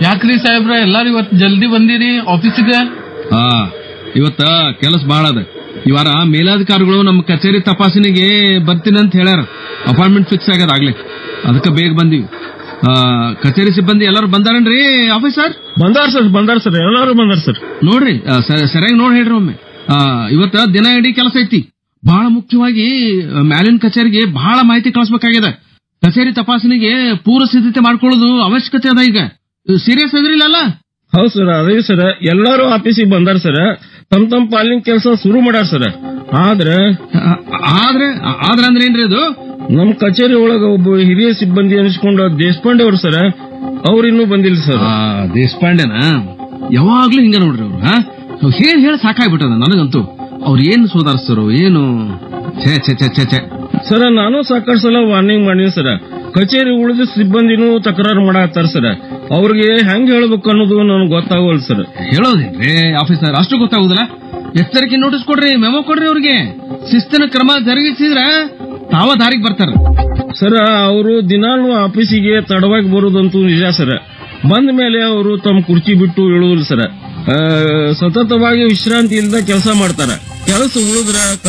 ಯಾಕ್ರಿ ಸಾಹೇಬ್ರ ಎಲ್ಲಾರು ಇವತ್ ಜಲ್ದಿ ಬಂದಿರಿ ಆಫೀಸಿಗೆ ಹಾ ಇವತ್ತ ಕೆಲಸ ಬಹಳ ಅದ ಈ ವಾರ ಮೇಲಾಧಿಕಾರಿಗಳು ನಮ್ಮ ಕಚೇರಿ ತಪಾಸಣೆಗೆ ಬರ್ತೀನಿ ಅಂತ ಹೇಳ್ಯಾರ ಅಪಾಯಿಂಟ್ಮೆಂಟ್ ಫಿಕ್ಸ್ ಆಗ್ಯದ ಆಗ್ಲೇ ಅದಕ್ಕೆ ಬೇಗ ಬಂದೀವಿ ಆ, ಕಚೇರಿ ಸಿಬ್ಬಂದಿ ಎಲ್ಲರೂ ಬಂದಾರನ್ರಿ ಆಫೀಸರ್ ಬಂದಾರ ಸರ್ ಬಂದಾರ ಸರ್ ಎಲ್ಲಾರು ಬಂದಾರ ಸರ್ ನೋಡ್ರಿ ಆ, ಸ- ಸರಿಯಾಗಿ ನೋಡಿ ಹೇಳ್ರಿ ಒಮ್ಮೆ ಆ, ಇವತ್ತ ದಿನ ಇಡೀ ಕೆಲಸ ಐತಿ ಬಹಳ ಮುಖ್ಯವಾಗಿ ಆ, ಮ್ಯಾಲಿನ ಕಚೇರಿಗೆ ಬಹಳ ಮಾಹಿತಿ ಕಳಿಸ್ಬೇಕಾಗ್ಯದ ಕಚೇರಿ ತಪಾಸಣೆಗೆ ಪೂರ್ವ ಸಿದ್ಧತೆ ಮಾಡ್ಕೊಳ್ಳೋದು ಅವಶ್ಯಕತೆ ಅದ ಈಗ ಸೀರಿಯಸ್ ಅದ್ರಿಲ್ಲ ಹೌದ್ ಸರ್ ಅದೇ ಸರ್ ಎಲ್ಲಾರು ಆಫೀಸಿಗೆ ಬಂದಾರ ಸರ್ ತಮ್ ತಮ್ ಪಾಲಿನ ಕೆಲಸ ಶುರು ಮಾಡ್ಯಾರ ಸರ್ ಆದ್ರ ಆದ್ರೆ ಆದ್ರೆ ಅಂದ್ರೆ ಏನ್ರಿ ಅದು ನಮ್ ಕಚೇರಿ ಒಳಗ ಒಬ್ಬ ಹಿರಿಯ ಸಿಬ್ಬಂದಿ ಅನಿಸ್ಕೊಂಡ ದೇಶಪಾಂಡೆ ಅವ್ರು ಸರ್ ಅವ್ರು ಇನ್ನೂ ಬಂದಿಲ್ಲ ಸರ್ ಆ, ದೇಶಪಾಂಡೆನ ಯಾವಾಗ್ಲೂ ಹಿಂಗ ನೋಡ್ರಿ ಅವ್ರು ಹಾ ಹೇಳಿ ಹೇಳಿ ಸಾಕಾಗ್ಬಿಟ್ಟದ ನನಗಂತೂ ಅವ್ರು ಏನು ಸುಧಾರಿಸ್ತಾರೋ ಏನು ಛೇ ಛೇ ಛೇ ಛೇ ಛೇ ಸರ್ ನಾನು ಸಾಕಷ್ಟು ಸಲ ವಾರ್ನಿಂಗ್ ಮಾಡೀನಿ ಸರ್ ಕಚೇರಿ ಉಳಿದ ಸಿಬ್ಬಂದಿನೂ ತಕರಾರು ಮಾಡತ್ತಾರ ಸರ್ ಅವ್ರಿಗೆ ಹೆಂಗ್ ಹೇಳ್ಬೇಕು ಅನ್ನೋದು ನನಗೆ ಗೊತ್ತಾಗವಲ್ ಸರ್ ಹೇಳೋದೇನ್ರಿ ಆಫೀಸರ್ ಅಷ್ಟು ಗೊತ್ತಾಗುದಿಲ್ಲ ಎಚ್ಚರಿಕೆ ನೋಟಿಸ್ ಕೊಡ್ರಿ ಮೆಮೊ ಕೊಡ್ರಿ ಅವ್ರಿಗೆ ಶಿಸ್ತಿನ ಕ್ರಮ ಜರುಗಿಸಿದ್ರ ತಾವ ದಾರಿಗೆ ಬರ್ತಾರ ಸರ್ ಅವರು ದಿನಾಲು ಆಫೀಸಿಗೆ ತಡವಾಗಿ ಬರೋದಂತೂ ನಿಜ ಸರ್ ಬಂದ ಮೇಲೆ ಅವರು ತಮ್ಮ ಕುರ್ಚಿ ಬಿಟ್ಟು ಇಳುವುದಿಲ್ಲ ಸರ್ ಆ, ಸತತವಾಗಿ ವಿಶ್ರಾಂತಿ ಇಲ್ಲದ ಕೆಲಸ ಮಾಡ್ತಾರ ಕೆಲಸ ಉಳಿದ್ರ